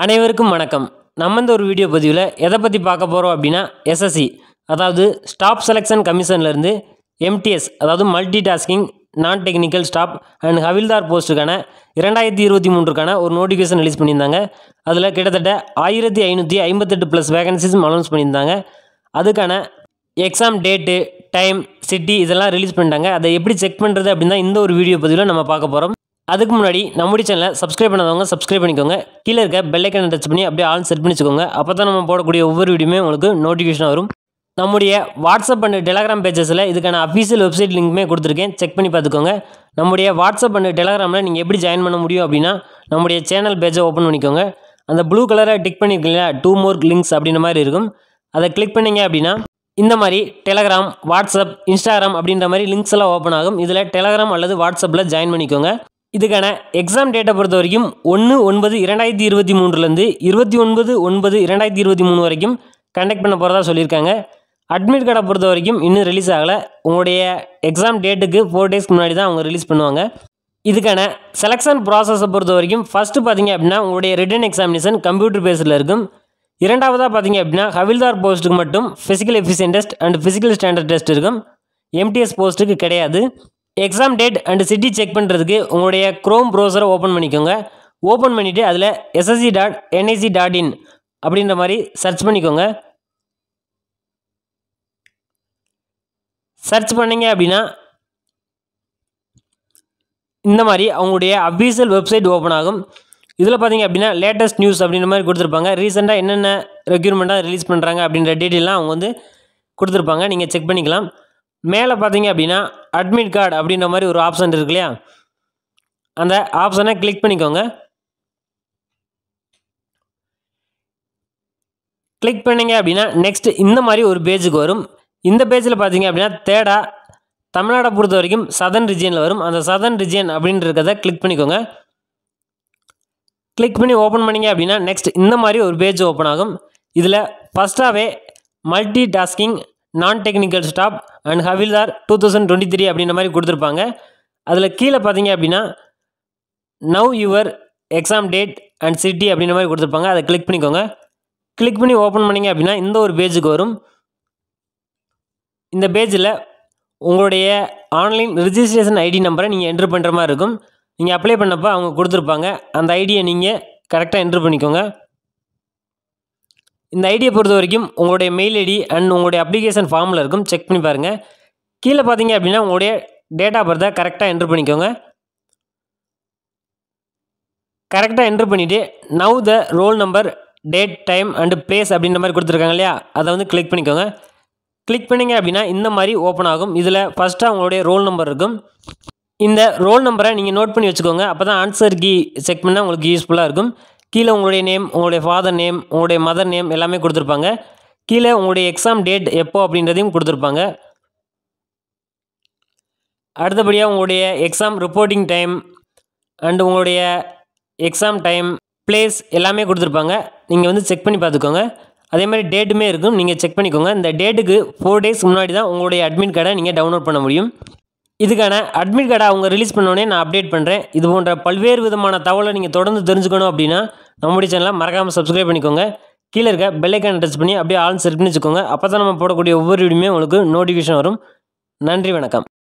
அனைவருக்கும் வணக்கம் நம்ம இந்த ஒரு வீடியோ பதிவில் எதை பற்றி பார்க்க போகிறோம் அப்படின்னா எஸ்எஸ்சி அதாவது ஸ்டாப் செலெக்ஷன் கமிஷன்லேருந்து எம்டிஎஸ் அதாவது multi tasking non technical staff and havildar போஸ்ட்டுக்கான இரண்டாயிரத்தி இருபத்தி மூன்றுக்கான ஒரு நோட்டிஃபிகேஷன் ரிலீஸ் பண்ணியிருந்தாங்க அதில் கிட்டத்தட்ட ஆயிரத்தி ஐநூற்றி ஐம்பத்தெட்டு ப்ளஸ் வேகன்சிஸும் அனௌன்ஸ் பண்ணியிருந்தாங்க அதுக்கான எக்ஸாம் டேட்டு டைம் சிட்டி இதெல்லாம் ரிலீஸ் பண்ணிட்டாங்க அதை எப்படி செக் பண்ணுறது அப்படின்னு தான் இந்த ஒரு வீடியோ பதிவில் நம்ம பார்க்க போகிறோம் அதுக்கு முன்னாடி நம்முடைய சேனலை சப்ஸ்கிரைப் பண்ணாதவங்க சப்ஸ்கிரைப் பண்ணிக்கோங்க கீழே இருக்க பெல்லைக்கனை டச் பண்ணி அப்படியே ஆல் செட் பண்ணி வச்சுக்கோங்க அப்போ தான் நம்ம போடக்கூடிய ஒவ்வொரு வீடியோமே உங்களுக்கு நோட்டிஃபிகேஷன் வரும் நம்முடைய வாட்ஸ்அப் அண்ட் டெலகிராம் பேஜஸில் இதுக்கான அஃபீஷியல் வெப்சைட் லிங்க்குமே கொடுத்துருக்கேன் செக் பண்ணி பார்த்துக்கோங்க நம்முடைய வாட்ஸ்அப் அண்ட் டெலகிராமில் நீங்கள் எப்படி ஜாயின் பண்ண முடியும் அப்படின்னா நம்முடைய சேனல் பேஜை ஓப்பன் பண்ணிக்கோங்க அந்த ப்ளூ கலரை டிக் பண்ணியிருக்கீங்களா டூ மோர் லிங்க்ஸ் அப்படின்ற மாதிரி இருக்கும் அதை கிளிக் பண்ணீங்க அப்படின்னா இந்த மாதிரி டெலகிராம் வாட்ஸ்அப் இன்ஸ்டாகிராம் அப்படின்ற மாதிரி லிங்க்ஸ் எல்லாம் ஓப்பன் ஆகும் இதில் டெலகிராம் அல்லது வாட்ஸ்அப்பில் ஜாயின் பண்ணிக்கோங்க இதுக்கான எக்ஸாம் டேட்டை பொறுத்த வரைக்கும் ஒன்று ஒன்பது இரண்டாயிரத்தி இருபத்தி மூணுலேருந்து இருபத்தி ஒன்பது ஒன்பது இரண்டாயிரத்தி இருபத்தி மூணு வரைக்கும் கண்டக்ட் பண்ண போகிறதா சொல்லியிருக்காங்க அட்மிட் கார்டை பொறுத்த வரைக்கும் இன்னும் ரிலீஸ் ஆகலை உங்களுடைய எக்ஸாம் டேட்டுக்கு ஃபோர் டேஸ்க்கு முன்னாடி தான் அவங்க ரிலீஸ் பண்ணுவாங்க இதுக்கான செலெக்ஷன் ப்ராசஸை பொறுத்த வரைக்கும் ஃபஸ்ட்டு பார்த்தீங்க அப்படின்னா உங்களுடைய ரிட்டன் எக்ஸாமினேஷன் கம்ப்யூட்டர் பேஸில் இருக்கும் இரண்டாவதாக பார்த்தீங்க அப்படின்னா ஹவில்தார் போஸ்ட்டுக்கு மட்டும் physical efficiency test and physical standard test இருக்கும் எம்டிஎஸ் போஸ்ட்டுக்கு கிடையாது exam date and city check பண்ணுறதுக்கு உங்களுடைய க்ரோம் ப்ரௌசரை ஓப்பன் பண்ணிக்கோங்க ஓப்பன் பண்ணிவிட்டு அதில் SSC dot NIC dot in அப்படின்ற மாதிரி சர்ச் பண்ணிக்கோங்க சர்ச் பண்ணீங்க அப்படின்னா இந்த மாதிரி அவங்களுடைய அஃபீஷியல் வெப்சைட் ஓப்பன் ஆகும் இதில் பார்த்தீங்க அப்படின்னா லேட்டஸ்ட் நியூஸ் அப்படின்ற மாதிரி கொடுத்துருப்பாங்க ரீசெண்டாக என்னென்ன ரெக்யூர்மெண்ட்டாக ரிலீஸ் பண்ணுறாங்க அப்படின்ற டீட்டெயிலாம் அவங்க வந்து கொடுத்துருப்பாங்க நீங்கள் செக் பண்ணிக்கலாம் மேலே பார்த்தீங்க அப்படின்னா அட்மிட் கார்டு அப்படின்ற மாதிரி ஒரு ஆப்ஷன் இருக்கு இல்லையா அந்த ஆப்ஷனை கிளிக் பண்ணிக்கோங்க கிளிக் பண்ணீங்க அப்படின்னா நெக்ஸ்ட் இந்த மாதிரி ஒரு பேஜுக்கு வரும் இந்த பேஜில் பார்த்தீங்க அப்படின்னா தேர்டாக தமிழ்நாடை பொறுத்த வரைக்கும் சதர்ன் ரிஜியனில் வரும் அந்த சதர்ன் ரிஜியன் அப்படின்றத கிளிக் பண்ணிக்கோங்க கிளிக் பண்ணி ஓப்பன் பண்ணிங்க அப்படின்னா நெக்ஸ்ட் இந்த மாதிரி ஒரு பேஜ் ஓப்பன் ஆகும் இதில் ஃபஸ்ட்டாகவே multi tasking non technical staff and havildar two thousand twenty three அப்படின்ற மாதிரி கொடுத்துருப்பாங்க அதில் கீழே பார்த்தீங்க அப்படின்னா now your exam date and city அப்படின்ற மாதிரி கொடுத்துருப்பாங்க அதை கிளிக் பண்ணிக்கோங்க கிளிக் பண்ணி ஓப்பன் பண்ணிங்க அப்படின்னா இந்த ஒரு பேஜுக்கு வரும் இந்த பேஜில் உங்களுடைய ஆன்லைன் ரிஜிஸ்ட்ரேஷன் ஐடி நம்பரை நீங்கள் என்ட்ரு பண்ணுற மாதிரி இருக்கும் நீங்கள் அப்ளை பண்ணப்போ அவங்க கொடுத்துருப்பாங்க அந்த ஐடியை நீங்கள் கரெக்டாக என்ட்ரு பண்ணிக்கோங்க இந்த ஐடியை பொறுத்த வரைக்கும் உங்களுடைய மெயில் ஐடி அண்ட் உங்களுடைய அப்ளிகேஷன் ஃபார்மில் இருக்கும் செக் பண்ணி பாருங்கள் கீழே பார்த்தீங்க அப்படின்னா உங்களுடைய டேட் ஆஃப் பர்த்தை கரெக்டாக என்ட்ரு பண்ணிக்கோங்க கரெக்டாக என்ட்ரு பண்ணிவிட்டு now the roll number date time and place அப்படின்ற மாதிரி கொடுத்துருக்காங்க இல்லையா அதை வந்து கிளிக் பண்ணிக்கோங்க கிளிக் பண்ணிங்க அப்படின்னா இந்த மாதிரி ஓப்பன் ஆகும் இதில் ஃபஸ்ட்டாக உங்களுடைய ரோல் நம்பர் இருக்கும் இந்த ரோல் நம்பரை நீங்கள் நோட் பண்ணி வச்சுக்கோங்க அப்போ தான் ஆன்சர் கீ செக் பண்ணால் உங்களுக்கு யூஸ்ஃபுல்லாக இருக்கும் கீழே உங்களுடைய நேம் உங்களுடைய ஃபாதர் நேம் உங்களுடைய மதர் நேம் எல்லாமே கொடுத்துருப்பாங்க கீழே உங்களுடைய எக்ஸாம் டேட் எப்போ அப்படின்றதையும் கொடுத்துருப்பாங்க அடுத்தபடியாக உங்களுடைய எக்ஸாம் ரிப்போர்ட்டிங் டைம் அண்டு உங்களுடைய எக்ஸாம் டைம் பிளேஸ் எல்லாமே கொடுத்துருப்பாங்க நீங்கள் வந்து செக் பண்ணி பார்த்துக்கோங்க அதே மாதிரி டேட்டுமே இருக்கும் நீங்கள் செக் பண்ணிக்கோங்க இந்த டேட்டுக்கு ஃபோர் டேஸ் முன்னாடி தான் உங்களுடைய அட்மிட் கார்டை நீங்கள் டவுன்லோட் பண்ண முடியும் இதுக்கான அட்மிட் கார்டை அவங்க ரிலீஸ் பண்ணோடனே நான் அப்டேட் பண்ணுறேன் இது போன்ற பல்வேறு விதமான தகவலை நீங்கள் தொடர்ந்து தெரிஞ்சுக்கணும் அப்படின்னா நம்முடைய சேனலை மறக்காமல் சப்ஸ்கிரைப் பண்ணிக்கோங்க கீழே இருக்க பெல்லைக்கான டச் பண்ணி அப்படியே ஆல் செட் பண்ணி வச்சுக்கோங்க அப்போ தான் நம்ம போடக்கூடிய ஒவ்வொரு வீடியோமே உங்களுக்கு நோட்டிஃபிகேஷன் வரும் நன்றி வணக்கம்